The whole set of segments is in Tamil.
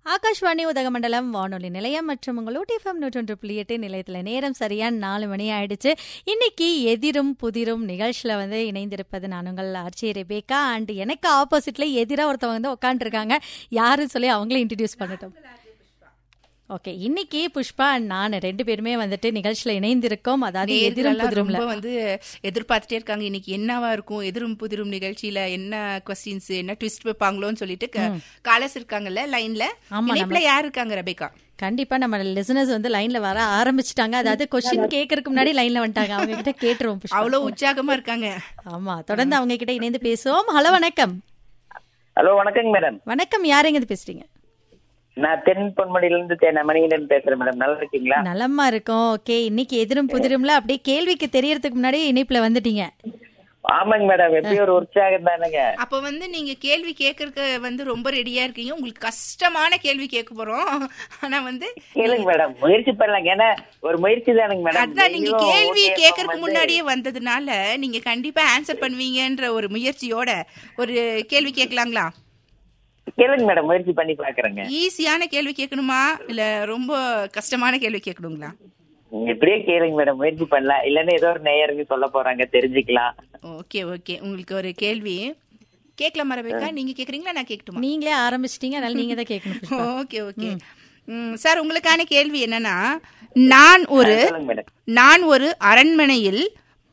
ஆகாஷ்வாணி உதகமண்டலம் வானொலி நிலையம் மற்றும் உங்கள் ஊட்டிஎஃப்எம் நூற்றொன்று புள்ளி எட்டு நிலையத்தில் நேரம் சரியான நாலு மணி ஆயிடுச்சு இன்னைக்கு எதிரும் புதிரும் நிகழ்ச்சியில் வந்து இணைந்திருப்பது நான் உங்கள் ஆர்ச்சி ரெபேக்கா அண்ட் எனக்கு ஆப்போசிட்ல எதிராக ஒருத்தவங்க வந்து உட்காந்துருக்காங்க யாருன்னு சொல்லி அவங்களே இன்ட்ரடியூஸ் பண்ணட்டும் ஓகே இன்னைக்கு புஷ்பா and நான் ரெண்டு பேருமே வந்துட்டு நிகழ்ச்சியில இணைந்திருக்கோம் அதாவது எதிரும் நேயர்களெல்லாம் புதிரும்ல ரொம்ப வந்து எதிர்பார்த்துட்டே இருக்காங்க இன்னைக்கு என்னவா இருக்கும் எதிரும் புதிரும் நிகழ்ச்சியில என்ன கொஸ்டின்ஸ் என்ன ட்விஸ்ட் வைப்பாங்களோன்னு சொல்லிட்டு காலர்ஸ் இருக்காங்கல்ல லைன்ல ஆமா, இணைப்புல யார் இருக்காங்க ரபேகா கண்டிப்பா நம்ம லிசனர்ஸ் வந்து லைன்ல வர ஆரம்பிச்சிட்டாங்க அதாவது கொஸ்டின் கேட்கறதுக்கு முன்னாடி லைன்ல வந்துட்டாங்க அவங்க கிட்ட கேட்டுருவோம் புஷ்பா அவ்வளவு உற்சாகமா இருக்காங்க ஆமா தொடர்ந்து அவங்க கிட்ட இணைந்து பேசுவோம் ஹலோ வணக்கம் ஹலோ வணக்கங்க மேடம் வணக்கம் யாருங்க இது பேசுறீங்க நான் தென் பொன்மடியில இருந்து தேன மணிகண்டன் பேசுறேன் மேடம் நல்லா இருக்கீங்களா நலமா இருக்கோம் ஓகே இன்னைக்கு எதிரும் புதிரும்ல அப்படியே கேள்விக்கு தெரியறதுக்கு முன்னாடி இணைப்புல வந்துட்டீங்க ஆமாங்க மேடம் எப்பயும் ஒரு உற்சாகம் தானுங்க அப்ப வந்து நீங்க கேள்வி கேட்கறதுக்கு வந்து ரொம்ப ரெடியா இருக்கீங்க உங்களுக்கு கஷ்டமான கேள்வி கேட்க போறோம் ஆனா வந்து கேளுங்க மேடம் முயற்சி பண்ணலாம் ஏன்னா ஒரு முயற்சி தானுங்க மேடம் அதான் நீங்க டெய்லியும் கேள்வி OTFM கேட்கறதுக்கு வந்து- முன்னாடியே வந்ததுனால நீங்க கண்டிப்பா ஆன்சர் பண்ணுவீங்கன்ற ஒரு முயற்சியோட ஒரு கேள்வி கேட்கலாங்களா கேளுங்க மேடம் முயற்சி பண்ணி பாக்குறேங்க ஈஸியான கேள்வி கேட்கணுமா இல்ல ரொம்ப கஷ்டமான கேள்வி கேட்கணுங்களா நீங்க இப்படியே கேளுங்க மேடம் முயற்சி பண்ணலாம் இல்லன்னா ஏதோ ஒரு நேயருக்கு சொல்ல போறாங்க தெரிஞ்சுக்கலாம் ஓகே ஓகே உங்களுக்கு ஒரு கேள்வி கேட்கலாமா ரபேக்கா நீங்க கேக்குறீங்களா நான் கேட்கட்டுமா நீங்களே ஆரம்பிச்சிட்டீங்க அதனால நீங்க தான் கேட்கணும் புஷ்பா. ஓகே ஓகே ம், சார் உங்களுக்கான கேள்வி என்னன்னா நான் ஒரு சொல்லுங்க மேடம் நான் ஒரு அரண்மனையில்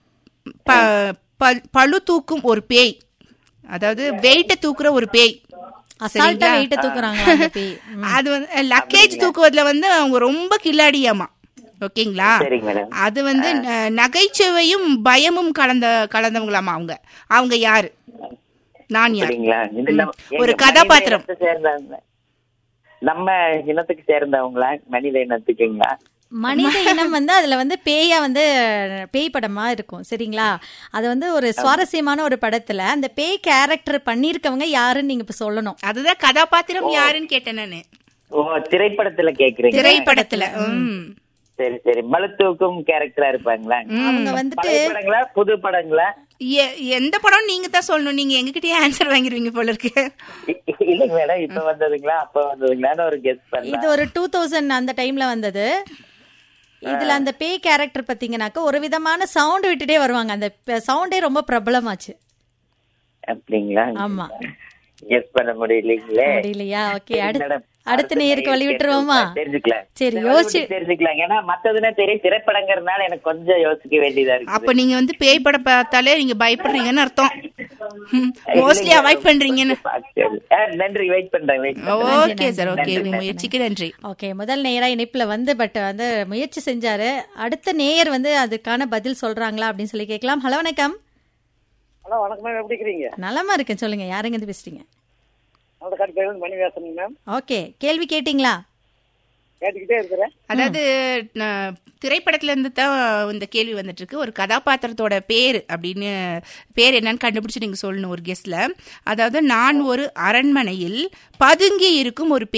ப- ப- பளு தூக்கும் ஒரு பேய் அதாவது வெயிட்ட தூக்குற ஒரு பேய் அசால்ட்டா சரிங்களா? வெயிட்ட தூக்குறாங்க அந்த பேய். ம். அது வந்து லக்கேஜ் தூக்குவதுல வந்து அவங்க ரொம்ப கில்லாடியாமா ஓகேங்களா சரிங்க மேடம் அது வந்து ந- நகைச்சுவையும் பயமும் கலந்த கலந்தவங்களாமா அவங்க அவங்க யாரு நான் யார் சரிங்களா இது நம்ம- ஒரு எங்க கதாபாத்திரம். மனித இனத்தை சேர்ந்தவங்க நம்ம இனத்துக்கு சேர்ந்தவங்களா மனித இனத்துக்குங்களா மனித இனம் வந்து அதுல வந்து பேயா வந்து பேய் படமா இருக்கும் சரிங்களா அது வந்து ஒரு சுவாரஸ்யமான ஒரு படத்துல அந்த பேய் கேரக்டர் பண்ணிருக்கவங்க யாருன்னு நீங்க இப்ப சொல்லணும் அதுதான் கதாபாத்திரம் யாருன்னு கேட்டேன் நானு ஓ திரைப்படத்துல கேக்குறீங்க திரைப்படத்துல ம். சரி சரி மலுத்தூக்கும் கேரக்டரா இருப்பாங்களா அவங்க வந்துட்டு பழைய படங்களா புது படங்களா எ- எந்த படம் நீங்க தான் சொல்லணும் நீங்க எங்ககிட்டயே ஆன்சர் வாங்கிருவீங்க போல இருக்கு இல்லைங்க மேடம் இப்ப வந்ததுங்களா அப்ப வந்ததுங்களான்னு ஒரு கெஸ் இது பண்ணலாம் ஒரு டூ தௌசண்ட் அந்த டைம்ல வந்தது இதுல அந்த பேய் கேரக்டர் பாத்தீங்கன்னாக்க ஒரு விதமான சவுண்ட் விட்டுட்டே வருவாங்க அந்த சவுண்டே ரொம்ப பிரபலமாச்சு அப்படிங்களா ஆமா கெஸ் பண்ண முடியலீங்களே முடியலையா ஓகே சரி, அடுத்து மேடம். அடுத்த நேருக்கு வழி விட்டுருவோமா தெரிஞ்சுக்கலாம் சரி, இந்த யோசிச்சு- அளவுக்கு தெரிஞ்சுக்கலாம் ஏன்னா மத்ததுன்னா தெரியும் திரைப்படங்கிறதுனால எனக்கு கொஞ்சம் யோசிக்க வேண்டியதா இருக்கு அப்ப நீங்க வந்து பேய் படம் பார்த்தாலே நீங்க பயப்படுறீங்கன்னு அர்த்தம் மோஸ்ட்லி அவாய்ட் பண்றீங்கன்னு நன்றி வெயிட் பண்றேன் வெயிட் ஓகே சார் ஓகே உங்க முயற்சிக்கு நன்றி ஓகே முதல் நேரா இணைப்புல வந்து பட் வந்து முயற்சி செஞ்சாரு அடுத்த நேயர் வந்து அதுக்கான பதில் சொல்றாங்களா அப்படின்னு சொல்லி கேட்கலாம் ஹலோ வணக்கம் ஹலோ வணக்கம் மேம் எப்படி இருக்கிறீங்க நலமா இருக்கேன் சொல்லுங்க யாருங்க இருந்து பேசுறீங்க அந்த கட்டுப்பையிலிருந்து மணி பேசுறேங்க மேம் ஓகே கேள்வி கேட்டீங்களா கேட்டுக்கிட்டே இருக்கிறேன் அதாவது நான் திரைப்படத்துல இருந்து தான் இந்த கேள்வி வந்துட்டு இருக்கு ஒரு கதாபாத்திரத்தோட பேர் அப்படின்னு பேர் என்னன்னு கண்டுபிடிச்சு நீங்க சொல்லணும் ஒரு கெஸ்ட்ல அதாவது நான் ஒரு அரண்மனையில் பதுங்கி இருக்கும் ஒரு பேய்